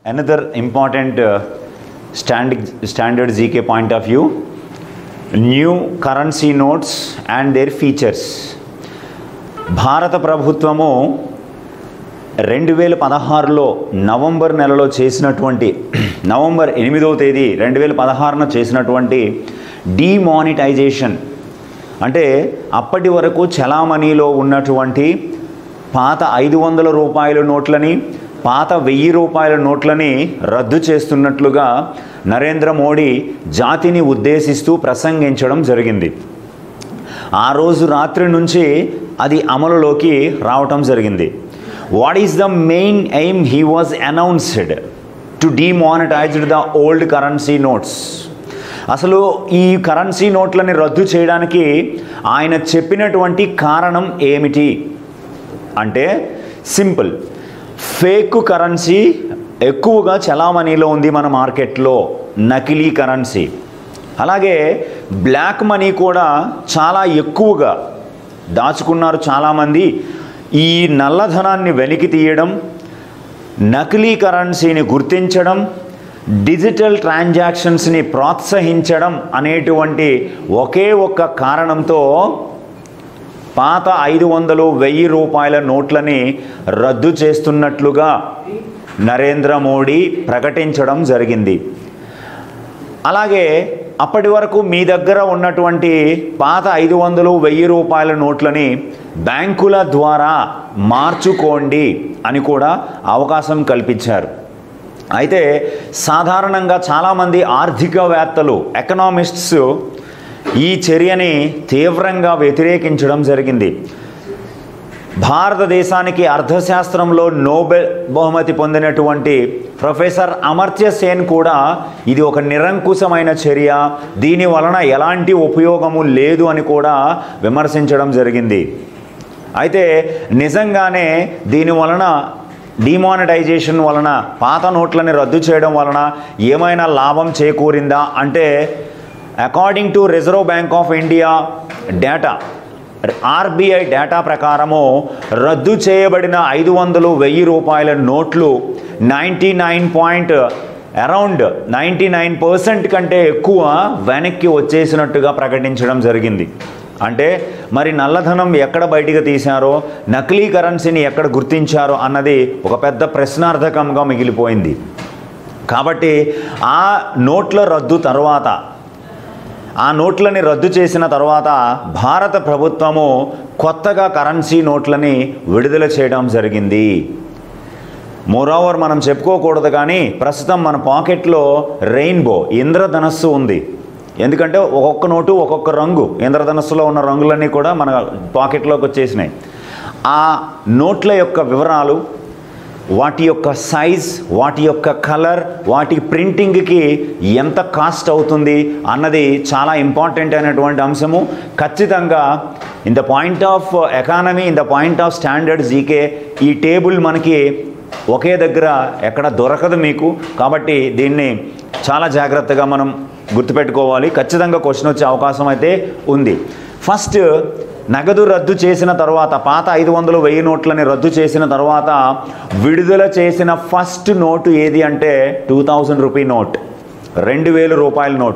another important uh, standard, standard GK point of view new currency notes and their features భారత ప్రభుత్వము రెండు వేల పదహారులో నవంబర్ నెలలో చేసినటువంటి నవంబర్ ఎనిమిదవ తేదీ రెండు వేల పదహారున చేసినటువంటి డీమానిటైజేషన్ అంటే అప్పటి వరకు చలామణిలో ఉన్నటువంటి పాత ఐదు వందల రూపాయల నోట్లని పాత వెయ్యి రూపాయల నోట్లని రద్దు చేస్తున్నట్లుగా నరేంద్ర మోడీ జాతిని ఉద్దేశిస్తూ ప్రసంగించడం జరిగింది ఆ రోజు రాత్రి నుంచి అది అమలులోకి రావటం జరిగింది what is the main aim he was announced to demonetized the old currency notes అసలు ఈ కరెన్సీ నోట్లని రద్దు చేయడానికి ఆయన చెప్పినటువంటి కారణం ఏమిటి అంటే సింపుల్ ఫేక్ కరెన్సీ ఎక్కువగా చలామణిలో ఉంది మన మార్కెట్లో నకిలీ కరెన్సీ అలాగే బ్లాక్ మనీ కూడా చాలా ఎక్కువగా దాచుకున్నారు చాలామంది ఈ నల్లధనాన్ని వెలికి తీయడం నకిలీ కరెన్సీని గుర్తించడం డిజిటల్ ట్రాన్సాక్షన్స్ని ప్రోత్సహించడం అనేటువంటి ఒకే ఒక్క కారణంతో పాత ఐదు వందలు వెయ్యి రూపాయల నోట్లని రద్దు చేస్తున్నట్లుగా నరేంద్ర మోడీ ప్రకటించడం జరిగింది అలాగే అప్పటి వరకు మీ దగ్గర ఉన్నటువంటి పాత ఐదు వందలు వెయ్యి రూపాయల నోట్లని బ్యాంకుల ద్వారా మార్చుకోండి అని కూడా అవకాశం కల్పించారు అయితే సాధారణంగా చాలామంది ఆర్థికవేత్తలు ఎకనామిస్ట్స్ ఈ చర్యని తీవ్రంగా వ్యతిరేకించడం జరిగింది భారతదేశానికి అర్థశాస్త్రంలో నోబెల్ బహుమతి పొందినటువంటి ప్రొఫెసర్ అమర్త్య సేన్ కూడా ఇది ఒక నిరంకుశమైన చర్య దీని వలన ఎలాంటి ఉపయోగము లేదు అని కూడా విమర్శించడం జరిగింది అయితే నిజంగానే దీని వలన డిమానిటైజేషన్ వలన పాత నోట్లని రద్దు చేయడం వలన ఏమైనా లాభం చేకూరిందా అంటే according to reserve bank of India data RBI data ప్రకారము రద్దు చేయబడిన ఐదు వందలు వెయ్యి రూపాయల నోట్లు ninety nine point around ninety nine percent కంటే ఎక్కువ వెనక్కి వచ్చేసినట్టుగా ప్రకటించడం జరిగింది అంటే మరి నల్లధనం ఎక్కడ బయటికి తీశారో నకిలీ కరెన్సీని ఎక్కడ గుర్తించారో అన్నది ఒక పెద్ద ప్రశ్నార్థకంగా మిగిలిపోయింది కాబట్టి ఆ నోట్ల రద్దు తర్వాత ఆ నోట్లని రద్దు చేసిన తర్వాత భారత ప్రభుత్వము కొత్తగా కరెన్సీ నోట్లని విడుదల చేయడం జరిగింది మోరోవర్ మనం చెప్పుకోకూడదు కానీ ప్రస్తుతం మన పాకెట్లో రెయిన్బో ఇంద్రధనస్సు ఉంది ఎందుకంటే ఒక్కొక్క నోటు ఒక్కొక్క రంగు ఇంద్రధనస్సులో ఉన్న రంగులన్నీ కూడా మన పాకెట్లోకి వచ్చేసినాయి ఆ నోట్ల యొక్క వివరాలు వాటి యొక్క సైజ్ వాటి యొక్క కలర్ వాటి ప్రింటింగ్కి ఎంత కాస్ట్ అవుతుంది అన్నది చాలా ఇంపార్టెంట్ అయినటువంటి అంశము ఖచ్చితంగా in the point of economy in the point of standard GK ఈ టేబుల్ మనకి ఒకే దగ్గర ఎక్కడ దొరకదు మీకు కాబట్టి దీన్ని చాలా జాగ్రత్తగా మనం గుర్తుపెట్టుకోవాలి ఖచ్చితంగా క్వశ్చన్ వచ్చే అవకాశం అయితే ఉంది ఫస్ట్ నగదు రద్దు చేసిన తర్వాత పాత ఐదు వందలు వెయ్యి నోట్లని రద్దు చేసిన తర్వాత విడుదల చేసిన ఫస్ట్ నోటు ఏది అంటే టూ థౌజండ్ రూపీ నోట్ రెండు వేల రూపాయల నోట్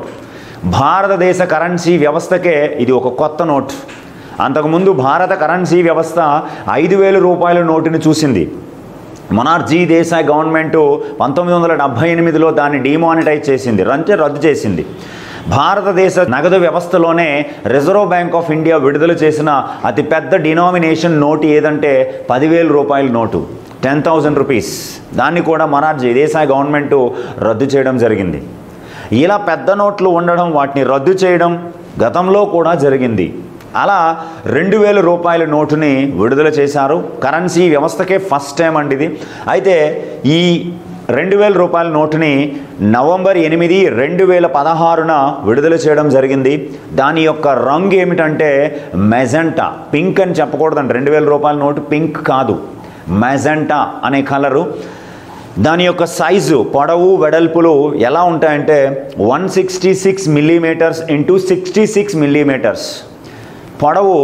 భారతదేశ కరెన్సీ వ్యవస్థకే ఇది ఒక కొత్త నోట్ అంతకుముందు భారత కరెన్సీ వ్యవస్థ ఐదు వేల రూపాయల నోటుని చూసింది మొనార్జీ దేశాయ్ గవర్నమెంటు పంతొమ్మిది వందల డెబ్భై ఎనిమిదిలో దాన్ని డిమానిటైజ్ చేసింది అంటే రద్దు చేసింది భారతదేశ నగదు వ్యవస్థలోనే రిజర్వ్ బ్యాంక్ ఆఫ్ ఇండియా విడుదల చేసిన అతి పెద్ద డినామినేషన్ నోటు ఏదంటే పదివేల రూపాయల నోటు టెన్ థౌజండ్ రూపీస్ దాన్ని కూడా మొనార్జీ దేశాయ్ గవర్నమెంటు రద్దు చేయడం జరిగింది ఇలా పెద్ద నోట్లు ఉండడం వాటిని రద్దు చేయడం గతంలో కూడా జరిగింది అలా రెండు వేల రూపాయల నోటుని విడుదల చేశారు కరెన్సీ వ్యవస్థకే ఫస్ట్ టైం అండి ఇది అయితే ఈ రెండు వేల రూపాయల నోటుని నవంబర్ ఎనిమిది రెండు వేల పదహారున విడుదల చేయడం జరిగింది దాని యొక్క రంగు ఏమిటంటే మెజెంటా పింక్ అని చెప్పకూడదండి రెండు వేల రూపాయల నోటు పింక్ కాదు మెజెంటా అనే కలరు దాని యొక్క సైజు పొడవు వెడల్పులు ఎలా ఉంటాయంటే one sixty six millimetres into sixty six millimetres పొడవు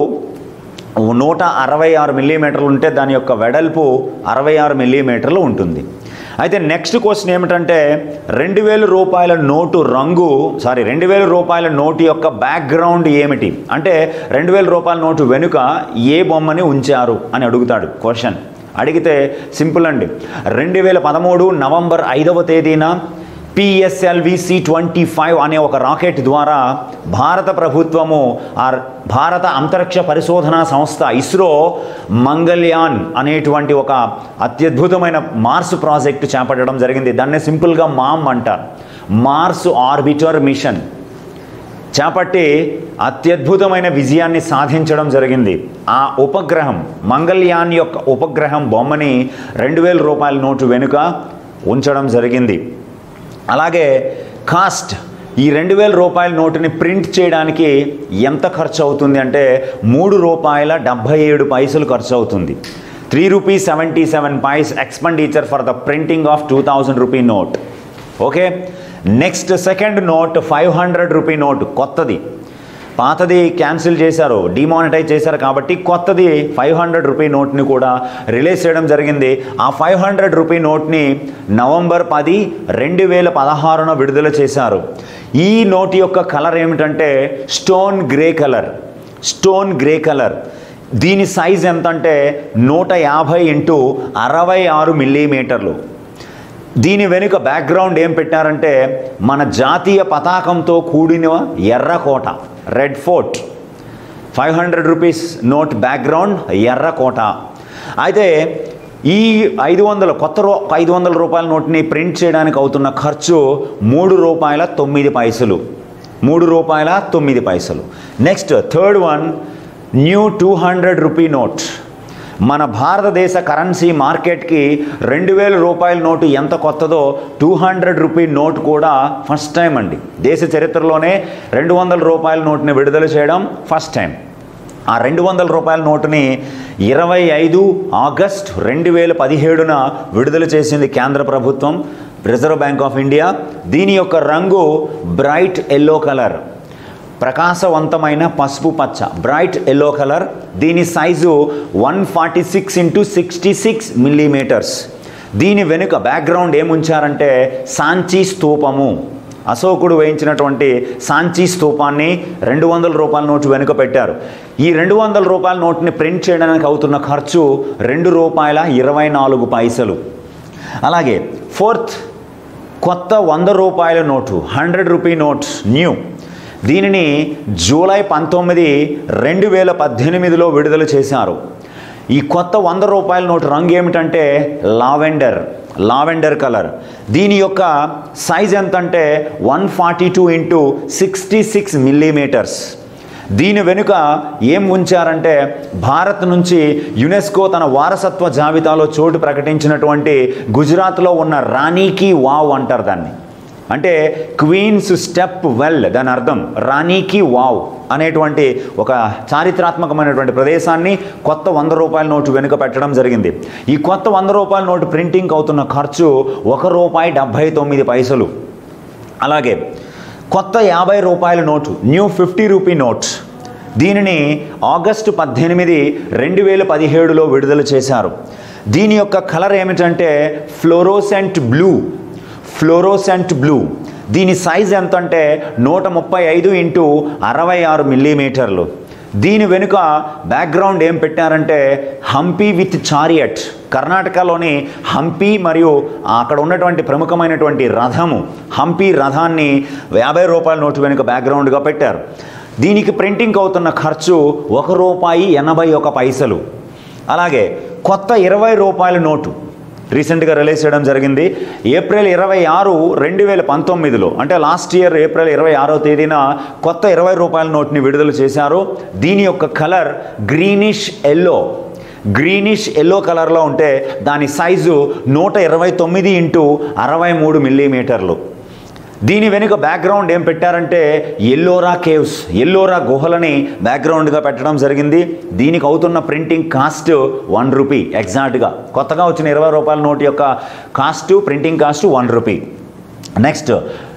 నూట అరవై ఆరు మిల్లీమీటర్లు ఉంటే దాని యొక్క వెడల్పు అరవై ఆరు మిల్లీమీటర్లు ఉంటుంది అయితే నెక్స్ట్ క్వశ్చన్ ఏమిటంటే రెండు వేల రూపాయల నోటు రంగు సారీ రెండు వేల రూపాయల నోటు యొక్క బ్యాక్గ్రౌండ్ ఏమిటి అంటే రెండు వేల రూపాయల నోటు వెనుక ఏ బొమ్మని ఉంచారు అని అడుగుతాడు క్వశ్చన్ అడిగితే సింపుల్ అండి రెండు వేల పదమూడు నవంబర్ ఐదవ తేదీన పిఎస్ఎల్వి సి ట్వంటీ ఫైవ్ అనే ఒక రాకెట్ ద్వారా భారత ప్రభుత్వము ఆ భారత అంతరిక్ష పరిశోధనా సంస్థ ఇస్రో మంగళ్యాన్ అనేటువంటి ఒక అత్యద్భుతమైన మార్స్ ప్రాజెక్టు చేపట్టడం జరిగింది దాన్ని సింపుల్గా మామ్ అంటారు మార్స్ ఆర్బిటర్ మిషన్ చేపట్టి అత్యద్భుతమైన విజయాన్ని సాధించడం జరిగింది ఆ ఉపగ్రహం మంగళ్యాన్ యొక్క ఉపగ్రహం బొమ్మని రెండు వేల రూపాయల నోటు వెనుక ఉంచడం జరిగింది అలాగే కాస్ట్ ఈ రెండు వేల రూపాయల నోటుని ప్రింట్ చేయడానికి ఎంత ఖర్చు అవుతుంది అంటే మూడు రూపాయల డెబ్భై ఏడు పైసలు ఖర్చు అవుతుంది three rupees seventy seven paise expenditure for the printing of two thousand rupee note okay next second note five hundred rupee note కొత్తది పాతది క్యాన్సిల్ చేశారు డిమానిటైజ్ చేశారు కాబట్టి కొత్తది ఫైవ్ హండ్రెడ్ రూపీ నోట్ని కూడా రిలీజ్ చేయడం జరిగింది ఆ ఫైవ్ హండ్రెడ్ రూపీ నోట్ని నవంబర్ పది రెండు వేల పదహారున విడుదల చేశారు ఈ నోట్ యొక్క కలర్ ఏమిటంటే stone grey colour stone grey colour దీని సైజ్ ఎంత అంటే నూట యాభై ఇంటూ అరవై ఆరు మిల్లీమీటర్లు దీని వెనుక బ్యాక్గ్రౌండ్ ఏం పెట్టారంటే మన జాతీయ పతాకంతో కూడిన ఎర్రకోట red fort five hundred rupees note background ఎర్రకోట అయితే ఈ ఐదు వందల కొత్త రూ ఐదు వందల రూపాయల నోట్ని ప్రింట్ చేయడానికి అవుతున్న ఖర్చు మూడు రూపాయల తొమ్మిది పైసలు మూడు రూపాయల తొమ్మిది పైసలు next third one new two hundred rupee note మన భారతదేశ కరెన్సీ మార్కెట్కి రెండు వేల రూపాయల నోటు ఎంత కొత్తదో టూ హండ్రెడ్ రూపీ నోట్ కూడా ఫస్ట్ టైం అండి దేశ చరిత్రలోనే రెండు వందల రూపాయల నోటుని విడుదల చేయడం ఫస్ట్ టైం ఆ రెండు వందల రూపాయల నోటుని ఇరవై ఐదు ఆగస్ట్ రెండు వేల పదిహేడున విడుదల చేసింది కేంద్ర ప్రభుత్వం రిజర్వ్ బ్యాంక్ ఆఫ్ ఇండియా దీని యొక్క రంగు బ్రైట్ ఎల్లో కలర్ ప్రకాశవంతమైన పసుపు పచ్చ బ్రైట్ ఎల్లో కలర్ దీని size one forty six into sixty six millimetres దీని వెనుక బ్యాక్గ్రౌండ్ ఏముంచారంటే సాంచీ స్తూపము అశోకుడు వేయించినటువంటి సాంచీ స్తూపాన్ని రెండు వందల రూపాయల నోటు వెనుక పెట్టారు ఈ రెండు వందల రూపాయల నోటుని ప్రింట్ చేయడానికి అవుతున్న ఖర్చు రెండు రూపాయల ఇరవై నాలుగు పైసలు అలాగే ఫోర్త్ కొత్త వంద రూపాయల note hundred rupee note new దీనిని జూలై పంతొమ్మిది రెండు వేల పద్దెనిమిదిలో విడుదల చేశారు ఈ కొత్త వంద రూపాయల నోటు రంగు ఏమిటంటే లావెండర్ లావెండర్ కలర్ దీని యొక్క సైజ్ ఎంత అంటే one forty two into sixty six millimetres దీని వెనుక ఏం ఉంచారంటే భారత్ నుంచి యునెస్కో తన వారసత్వ జాబితాలో చోటు ప్రకటించినటువంటి గుజరాత్లో ఉన్న రాణీకి వావ్ అంటారు దాన్ని అంటే క్వీన్స్ స్టెప్ వెల్ దాని అర్థం రాణీకి వావ్ అనేటువంటి ఒక చారిత్రాత్మకమైనటువంటి ప్రదేశాన్ని కొత్త వంద రూపాయల నోటు వెనుక పెట్టడం జరిగింది ఈ కొత్త వంద రూపాయల నోటు ప్రింటింగ్ అవుతున్న ఖర్చు ఒక రూపాయి డెబ్భై తొమ్మిది పైసలు అలాగే కొత్త యాభై రూపాయల note new fifty rupee note దీనిని ఆగస్టు పద్దెనిమిది రెండు వేల పదిహేడులో విడుదల చేశారు దీని యొక్క కలర్ ఏమిటంటే ఫ్లోరోసెంట్ బ్లూ ఫ్లోరోసెంట్ బ్లూ దీని సైజ్ ఎంత అంటే నూట ముప్పై ఐదు ఇంటూ అరవై ఆరు మిల్లీమీటర్లు దీని వెనుక బ్యాక్గ్రౌండ్ ఏం పెట్టారంటే హంపీ విత్ చారియట్ కర్ణాటకలోని హంపి మరియు అక్కడ ఉన్నటువంటి ప్రముఖమైనటువంటి రథము హంపి రథాన్ని యాభై రూపాయల నోటు వెనుక బ్యాక్గ్రౌండ్గా పెట్టారు దీనికి ప్రింటింగ్ అవుతున్న ఖర్చు ఒక రూపాయి ఎనభై ఒక పైసలు అలాగే కొత్త ఇరవై రూపాయల నోటు రీసెంట్గా రిలీజ్ చేయడం జరిగింది ఏప్రిల్ ఇరవై ఆరు రెండు వేల పంతొమ్మిదిలో అంటే లాస్ట్ ఇయర్ ఏప్రిల్ ఇరవై ఆరో తేదీన కొత్త ఇరవై రూపాయల నోట్ని విడుదల చేశారు దీని యొక్క colour greenish yellow greenish yellow కలర్లో ఉంటే దాని సైజు నూట ఇరవై తొమ్మిది ఇంటూ అరవై మూడు మిల్లీమీటర్లు దీని వెనుక బ్యాక్గ్రౌండ్ ఏం పెట్టారంటే ఎల్లోరా కేవ్స్ ఎల్లోరా గుహలని బ్యాక్గ్రౌండ్గా పెట్టడం జరిగింది దీనికి అవుతున్న ప్రింటింగ్ కాస్ట్ వన్ రూపీ ఎగ్జాక్ట్గా కొత్తగా వచ్చిన ఇరవై రూపాయల నోటు యొక్క cost printing cost one rupee next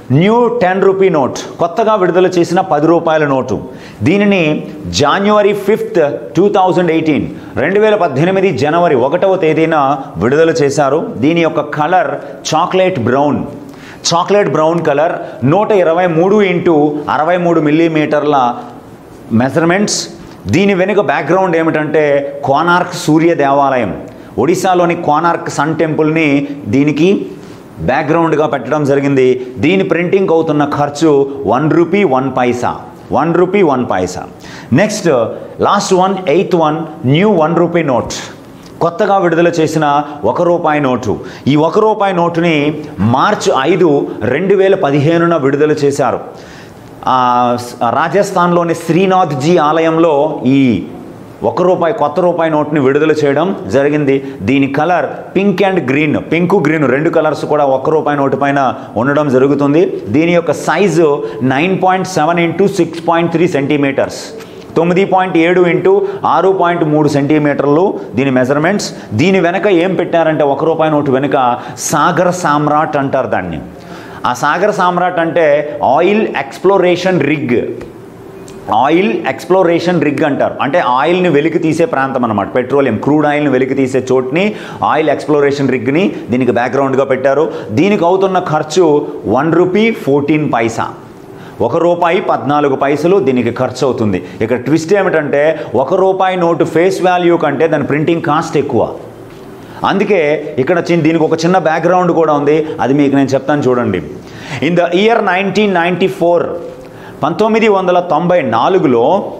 new ten rupee note కొత్తగా విడుదల చేసిన పది రూపాయల నోటు దీనిని January fifth two thousand eighteen రెండు వేల పద్దెనిమిది జనవరి ఒకటవ తేదీన విడుదల చేశారు దీని యొక్క colour chocolate brown chocolate brown colour నూట ఇరవై మూడు ఇంటూ అరవై మూడు మిల్లీమీటర్ల మెజర్మెంట్స్ దీని వెనుక బ్యాక్గ్రౌండ్ ఏమిటంటే కోనార్క్ సూర్య దేవాలయం ఒడిశాలోని కోనార్క్ సన్ టెంపుల్ని దీనికి బ్యాక్గ్రౌండ్గా పెట్టడం జరిగింది దీని ప్రింటింగ్ అవుతున్న ఖర్చు one rupee one paisa one rupee one paisa next last one eighth one new one rupee note కొత్తగా విడుదల చేసిన ఒక రూపాయి నోటు ఈ ఒక రూపాయి నోటుని మార్చ్ ఐదు రెండు వేల పదిహేనున విడుదల చేశారు ఆ, స్- రాజస్థాన్లోని శ్రీనాథ్జీ ఆలయంలో ఈ ఒక రూపాయి కొత్త రూపాయి నోట్ని విడుదల చేయడం జరిగింది దీని colour pink and green pink green రెండు కలర్స్ కూడా ఒక్క రూపాయి నోటు పైన ఉండడం జరుగుతుంది దీని యొక్క size nine point seven into six point three centimetres తొమ్మిది పాయింట్ ఏడు ఇంటూ ఆరు పాయింట్ మూడు సెంటీమీటర్లు దీని మెజర్మెంట్స్ దీని వెనక ఏం పెట్టారంటే ఒక రూపాయి నోటు వెనుక సాగర్ సామ్రాట్ అంటారు దాన్ని ఆ సాగర్ సామ్రాట్ అంటే oil exploration rig oil exploration rig అంటారు అంటే ఆయిల్ని వెలికి తీసే ప్రాంతం అనమాట పెట్రోలియం క్రూడ్ ఆయిల్ని వెలికి తీసే చోటుని ఆయిల్ ఎక్స్ప్లోరేషన్ రిగ్ని దీనికి బ్యాక్గ్రౌండ్గా పెట్టారు దీనికి అవుతున్న ఖర్చు వన్ రూపీ ఫోర్టీన్ పైసా ఒక రూపాయి పద్నాలుగు పైసలు దీనికి ఖర్చు అవుతుంది ఇక్కడ ట్విస్ట్ ఏమిటంటే ఒక రూపాయి నోటు ఫేస్ వాల్యూ కంటే దాని ప్రింటింగ్ కాస్ట్ ఎక్కువ అందుకే ఇక్కడ చిన్న దీనికి ఒక చిన్న బ్యాక్గ్రౌండ్ కూడా ఉంది అది మీకు నేను చెప్తాను చూడండి in the year nineteen ninety four పంతొమ్మిది వందల తొంభై నాలుగులో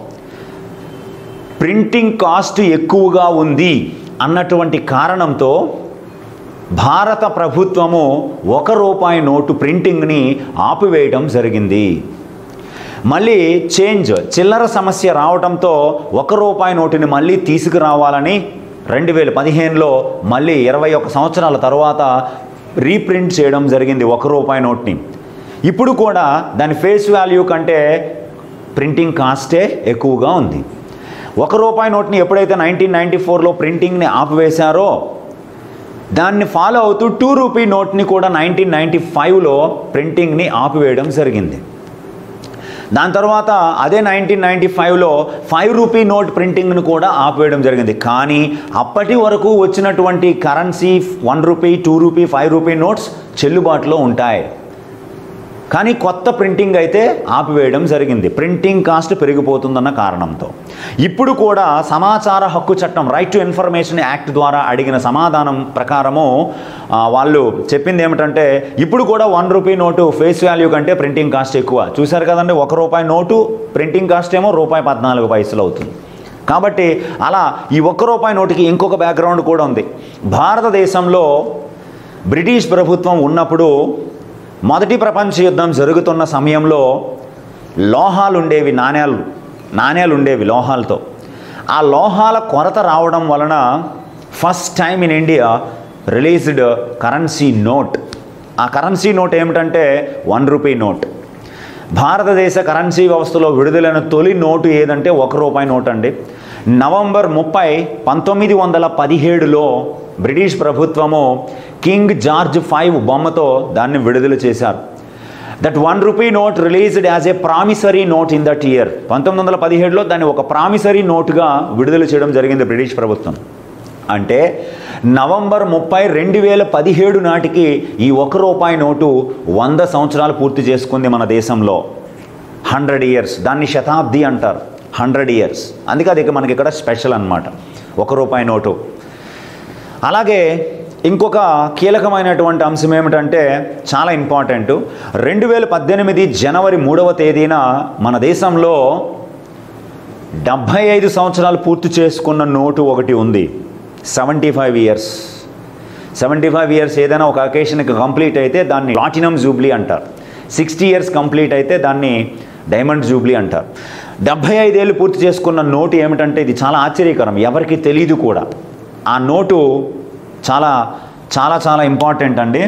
ప్రింటింగ్ కాస్ట్ ఎక్కువగా ఉంది అన్నటువంటి కారణంతో భారత ప్రభుత్వము ఒక రూపాయి నోటు ప్రింటింగ్ని ఆపివేయడం జరిగింది మళ్ళీ చేంజ్ చిల్లర సమస్య రావడంతో ఒక రూపాయి నోటుని మళ్ళీ తీసుకురావాలని రెండు వేల పదిహేనులో మళ్ళీ ఇరవై ఒక్క సంవత్సరాల తర్వాత రీప్రింట్ చేయడం జరిగింది ఒక రూపాయి నోట్ని ఇప్పుడు కూడా దాని ఫేస్ వాల్యూ కంటే ప్రింటింగ్ కాస్టే ఎక్కువగా ఉంది ఒక రూపాయి నోట్ని ఎప్పుడైతే నైన్టీన్ నైంటీ ఫోర్లో ప్రింటింగ్ని ఆపివేశారో దాన్ని ఫాలో అవుతూ టూ రూపీ నోట్ని కూడా నైన్టీన్ నైంటీ ఫైవ్లో ప్రింటింగ్ని ఆపివేయడం జరిగింది దాని తర్వాత అదే నైన్టీన్ నైంటీ ఫైవ్లో ఫైవ్ రూపీ నోట్ ప్రింటింగ్ను కూడా ఆపివేయడం జరిగింది కానీ అప్పటి వరకు వచ్చినటువంటి currency one rupee two rupee five rupee notes చెల్లుబాటులో ఉంటాయి కానీ కొత్త ప్రింటింగ్ అయితే ఆపివేయడం జరిగింది ప్రింటింగ్ కాస్ట్ పెరిగిపోతుందన్న కారణంతో ఇప్పుడు కూడా సమాచార హక్కు చట్టం రైట్ టు ఇన్ఫర్మేషన్ యాక్ట్ ద్వారా అడిగిన సమాధానం ప్రకారము ఆ, వాళ్ళు చెప్పింది ఏమిటంటే ఇప్పుడు కూడా one rupee note face value కంటే ప్రింటింగ్ కాస్ట్ ఎక్కువ చూశారు కదండి ఒక రూపాయి నోటు ప్రింటింగ్ కాస్ట్ ఏమో రూపాయి పద్నాలుగు పైసలు అవుతుంది కాబట్టి అలా ఈ ఒక్క రూపాయి నోటుకి ఇంకొక బ్యాక్గ్రౌండ్ కూడా ఉంది భారతదేశంలో బ్రిటిష్ ప్రభుత్వం ఉన్నప్పుడు మొదటి ప్రపంచ యుద్ధం జరుగుతున్న సమయంలో లోహాలు ఉండేవి నాణ్యాలు నాణ్యాలు ఉండేవి లోహాలతో ఆ లోహాల కొరత రావడం వలన first time in India released currency note ఆ కరెన్సీ నోట్ ఏమిటంటే వన్ రూపీ నోట్ భారతదేశ కరెన్సీ వ్యవస్థలో విడుదలైన తొలి నోటు ఏదంటే ఒక రూపాయి నోట్ అండి నవంబర్ ముప్పై పంతొమ్మిది వందల పదిహేడులో బ్రిటిష్ ప్రభుత్వము కింగ్ జార్జ్ ఫైవ్ బొమ్మతో దాన్ని విడుదల చేశారు that one rupee note released as a promissory note in that year పంతొమ్మిది వందల పదిహేడులో దాన్ని ఒక ప్రామిసరీ నోటుగా విడుదల చేయడం జరిగింది బ్రిటిష్ ప్రభుత్వం అంటే నవంబర్ ముప్పై రెండు వేల పదిహేడు నాటికి ఈ ఒక రూపాయి నోటు వంద సంవత్సరాలు పూర్తి చేసుకుంది మన దేశంలో హండ్రెడ్ ఇయర్స్ దాన్ని శతాబ్ది అంటారు హండ్రెడ్ ఇయర్స్ అందుకే అది మనకి ఇక్కడ స్పెషల్ అన్నమాట ఒక రూపాయి నోటు అలాగే ఇంకొక కీలకమైనటువంటి అంశం ఏమిటంటే చాలా ఇంపార్టెంట్ రెండు వేల పద్దెనిమిది జనవరి మూడవ తేదీన మన దేశంలో డెబ్భై ఐదు సంవత్సరాలు పూర్తి చేసుకున్న నోటు ఒకటి ఉంది seventy five years seventy five years ఏదైనా ఒక అకేషన్కి కంప్లీట్ అయితే దాన్ని ప్లాటినం జూబ్లీ అంటారు సిక్స్టీ ఇయర్స్ కంప్లీట్ అయితే దాన్ని డైమండ్ జూబ్లీ అంటారు డెబ్భై ఐదేళ్ళు పూర్తి చేసుకున్న నోటు ఏమిటంటే ఇది చాలా ఆశ్చర్యకరం ఎవరికి తెలియదు కూడా ఆ నోటు చాలా చాలా చాలా ఇంపార్టెంట్ అండి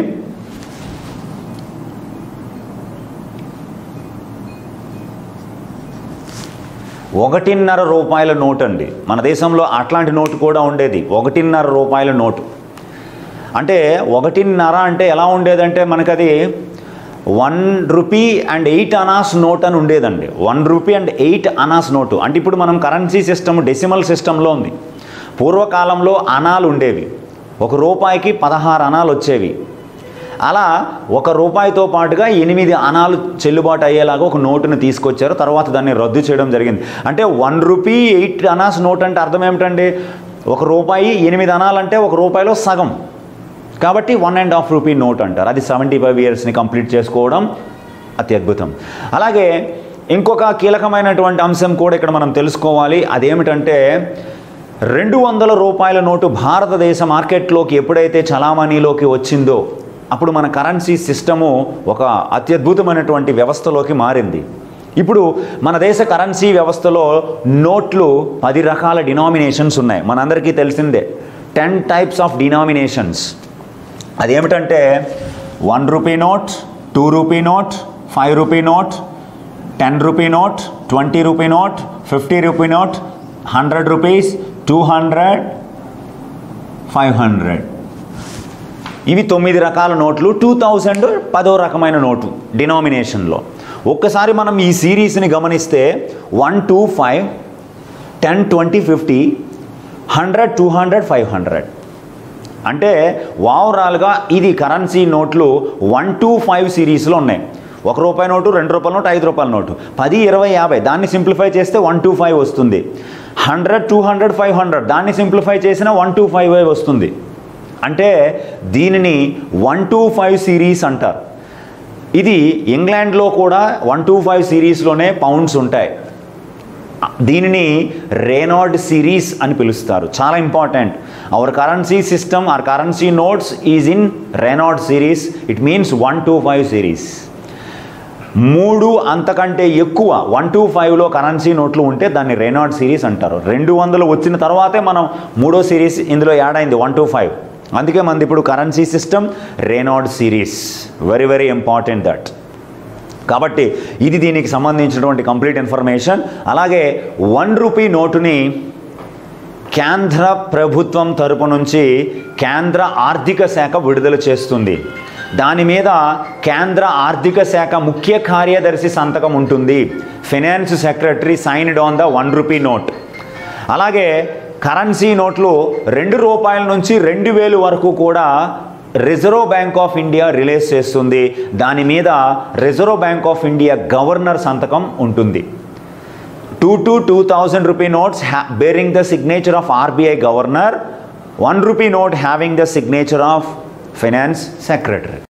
ఒకటిన్నర రూపాయల నోటు అండి మన దేశంలో అట్లాంటి నోటు కూడా ఉండేది ఒకటిన్నర రూపాయల నోటు అంటే ఒకటిన్నర అంటే ఎలా ఉండేదంటే మనకది one rupee and eight annas note అని ఉండేదండి one rupee and eight annas note అంటే ఇప్పుడు మనం కరెన్సీ సిస్టమ్ డెసిమల్ సిస్టంలో ఉంది పూర్వకాలంలో అనాలు ఉండేవి ఒక రూపాయికి పదహారు అనాలు వచ్చేవి అలా ఒక రూపాయితో పాటుగా ఎనిమిది అనాలు చెల్లుబాటు అయ్యేలాగా ఒక నోటును తీసుకొచ్చారు తర్వాత దాన్ని రద్దు చేయడం జరిగింది అంటే one rupee eight annas note అంటే అర్థం ఏమిటండి ఒక రూపాయి ఎనిమిది అనాలంటే ఒక రూపాయిలో సగం కాబట్టి one and half rupee note అంటారు అది సెవెంటీ ఫైవ్ ఇయర్స్ని కంప్లీట్ చేసుకోవడం అతి అద్భుతం అలాగే ఇంకొక కీలకమైనటువంటి అంశం కూడా ఇక్కడ మనం తెలుసుకోవాలి అదేమిటంటే రెండు వందల రూపాయల నోటు భారతదేశ మార్కెట్లోకి ఎప్పుడైతే చలామణిలోకి వచ్చిందో అప్పుడు మన కరెన్సీ సిస్టము ఒక అత్యద్భుతమైనటువంటి వ్యవస్థలోకి మారింది ఇప్పుడు మన దేశ కరెన్సీ వ్యవస్థలో నోట్లు పది రకాల డినామినేషన్స్ ఉన్నాయి మనందరికీ తెలిసిందే టెన్ టైప్స్ ఆఫ్ డినామినేషన్స్ అదేమిటంటే one rupee note two rupee note five rupee note ten rupee note twenty rupee note fifty rupee note hundred rupees two hundred five hundred ఇవి తొమ్మిది రకాల నోట్లు టూ థౌజండ్ పదో రకమైన నోటు డినామినేషన్లో ఒక్కసారి మనం ఈ సిరీస్ని గమనిస్తే one two five ten twenty fifty hundred two hundred five hundred అంటే ఓవరాల్గా ఇది కరెన్సీ నోట్లు వన్ టు ఫైవ్ సిరీస్లో ఉన్నాయి ఒక రూపాయి నోటు రెండు రూపాయల నోటు ఐదు రూపాయల నోటు పది ఇరవై యాభై దాన్ని సింప్లిఫై చేస్తే వన్ టు ఫైవ్ వస్తుంది hundred two hundred five hundred దాన్ని సింప్లిఫై చేసిన వన్ టు ఫైవ్ వస్తుంది అంటే దీనిని వన్ టు ఫైవ్ సిరీస్ అంటారు ఇది ఇంగ్లాండ్లో కూడా వన్ టు ఫైవ్ సిరీస్లోనే పౌండ్స్ ఉంటాయి దీనిని రేనాల్డ్ సిరీస్ అని పిలుస్తారు చాలా important our currency system or currency notes is in Renard series it means one two five series మూడు అంతకంటే ఎక్కువ వన్ టు ఫైవ్లో కరెన్సీ నోట్లు ఉంటే దాన్ని రేనాల్డ్ సిరీస్ అంటారు రెండు వందలు వచ్చిన తర్వాతే మనం మూడో సిరీస్ ఇందులో యాడ్ అయింది వన్ టు ఫైవ్ అందుకే మనది ఇప్పుడు currency system Renard series very very important that కాబట్టి ఇది దీనికి సంబంధించినటువంటి కంప్లీట్ ఇన్ఫర్మేషన్ అలాగే వన్ రూపీ నోటుని కేంద్ర ప్రభుత్వం తరపు నుంచి కేంద్ర ఆర్థిక శాఖ విడుదల చేస్తుంది దాని మీద కేంద్ర ఆర్థిక శాఖ ముఖ్య కార్యదర్శి సంతకం ఉంటుంది finance secretary signed on the one rupee note అలాగే కరెన్సీ నోట్లు రెండు రూపాయల నుంచి రెండు వేలు వరకు కూడా Reserve bank of India release చేస్తుంది దాని మీద Reserve bank of India governor సంతకం ఉంటుంది two to two thousand rupee notes bearing the signature of RBI governor one rupee note having the signature of finance secretary